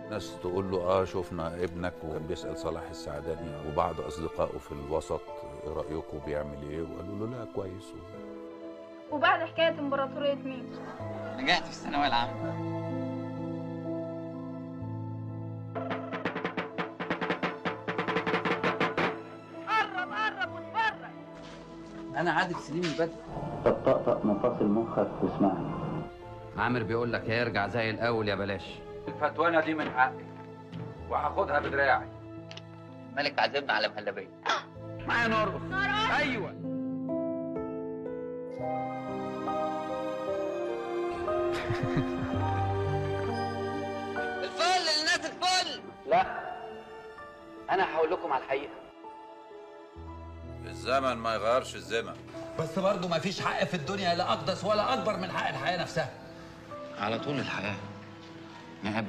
ناس تقول له اه شفنا ابنك وكان بيسال صلاح السعداني وبعض اصدقائه في الوسط ايه رايكم بيعمل ايه وقالوا له لا كويس وبعد حكاية امبراطورية مين؟ نجحت في الثانويه العامه قرب قرب واتفرج انا عادل سليم البدر طب طقطق مفاصل مخك واسمعني عامر بيقول لك هيرجع زي الاول يا بلاش الفتوانة دي من حقي وهاخدها بدراعي الملك عزمنا على مهلبيه معايا نرقص ايوه الفل للناس الفل لا انا هقول لكم على الحقيقه الزمن ما يغيرش الزمن بس برضه ما فيش حق في الدنيا لا اقدس ولا اكبر من حق الحياه نفسها على طول الحياه نقابل